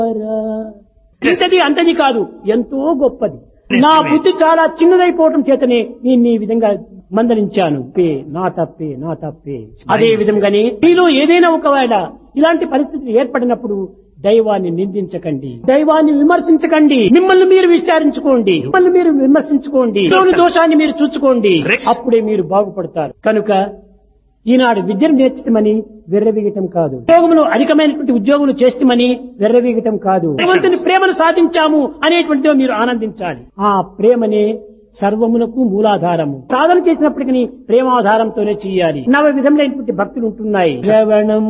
ఇంతది అంతది కాదు ఎంతో గొప్పది నా బుద్ధి చాలా చిన్నదైపోవటం చేతనే నేను ఈ విధంగా మందలించాను పే నా తప్పే నా తప్పే అదే విధంగానే మీలో ఏదైనా ఒకవేళ ఇలాంటి పరిస్థితులు ఏర్పడినప్పుడు దైవాన్ని నిందించకండి దైవాన్ని విమర్శించకండి మిమ్మల్ని మీరు విచారించుకోండి మిమ్మల్ని మీరు విమర్శించుకోండి లోని దోషాన్ని మీరు చూసుకోండి అప్పుడే మీరు బాగుపడతారు కనుక ఈనాడు విద్యను నేర్చుతామని వెర్రవీగటం కాదు ఉద్యోగములు అధికమైనటువంటి ఉద్యోగులు చేస్తామని వెర్రవీగటం కాదు భగవంతుని ప్రేమను సాధించాము అనేటువంటిదో మీరు ఆనందించాలి ఆ ప్రేమనే సర్వమునకు మూలాధారము సాధన చేసినప్పటికీ ప్రేమాధారంతోనే చేయాలి నవ విధములైనటువంటి భక్తులు ఉంటున్నాయి శ్రవణం